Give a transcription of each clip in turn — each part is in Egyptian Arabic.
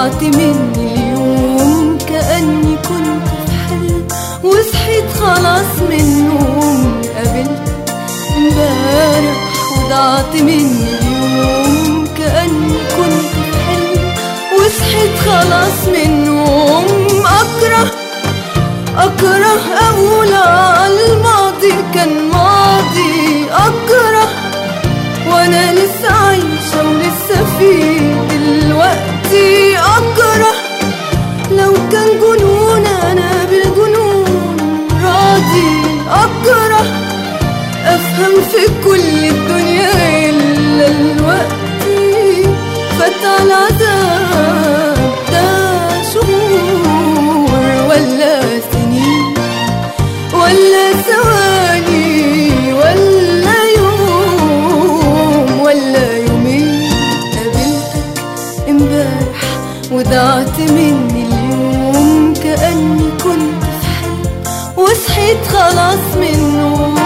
وضعت مني اليوم كأني كنت في حلم وصحيت خلاص من النوم قابلت امبارح وضعت مني اليوم كأني كنت في حلم وصحيت خلاص من النوم أكره أكره أقول على الماضي كان ماضي أكره وأنا لسه عايشة ولسه في دلوقتي أكره لو كان جنون أنا بالجنون راضي أكره أفهم في كل الدنيا إلا الوقت فات على العذاب ده شهور ولا سنين ولا ثواني ولا يوم ولا يومين قابلتك امبارح وضعت مني اليوم كأني كنت في حلم وصحيت خلاص من النوم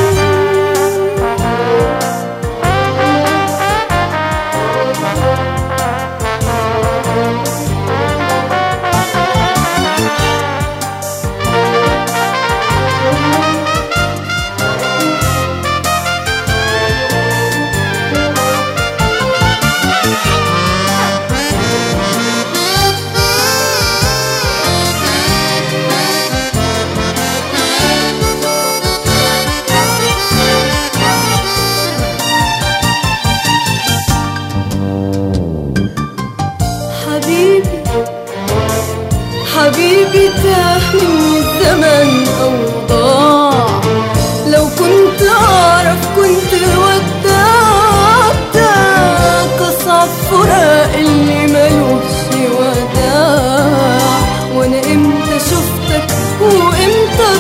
حبيبي حبيبي تاه من الزمن أو ضاع لو كنت أعرف كنت ودعتك أصعب فراق اللي ملوش وداع وأنا إمتى شفتك وإمتى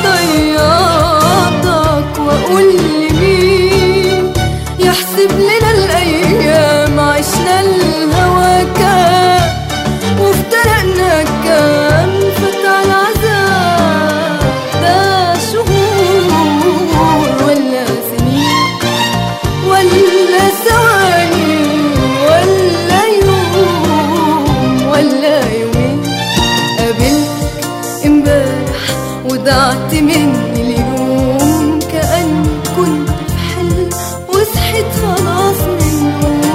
ضيعتك وأقول لمين يحسب لنا الأيام عشنا الهوى كان وافترقنا كام فات على العذاب ده شهور ولا سنين ولا ثواني ولا يوم ولا يومين قابلتك امبارح وضعت مني اليوم كأني كنت في حلم وصحيت خلاص من النوم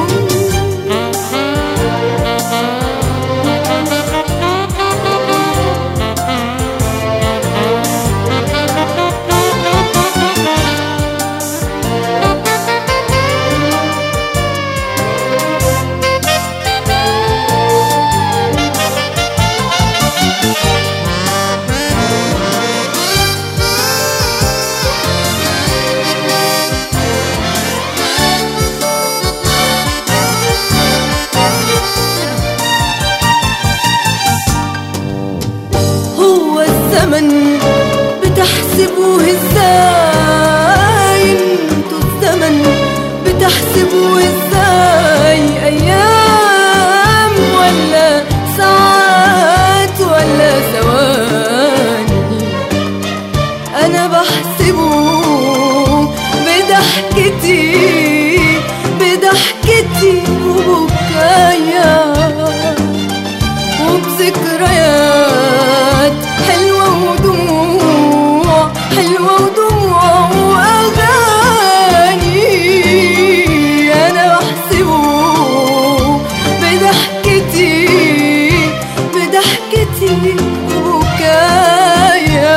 هو الزمن بتحسبوه ازاي انتوا الزمن بتحسبوه ازاي ايام ولا ساعات ولا ثواني انا بحسبه بضحكتي بضحكتي وبكايا وبذكريات حلوة ودموع حلوة ودموع وأغاني أنا بحسبه بضحكتي بضحكتي وبكايا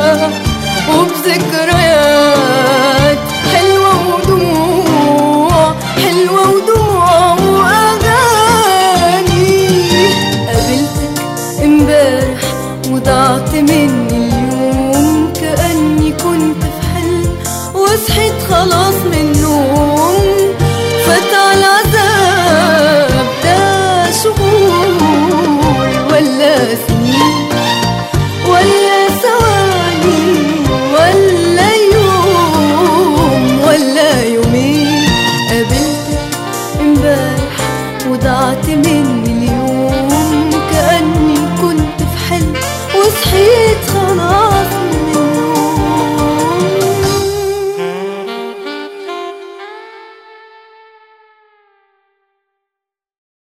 وبذكريات حلوة ودموع حلوة ودموع وأغاني قابلتك امبارح وضعت مني اليوم كأني كنت في حلم وصحيت خلاص من النوم فات على العذاب ده شهور ولا سنين ولا ثواني ولا يوم ولا يومين قابلتك امبارح وضعت مني اليوم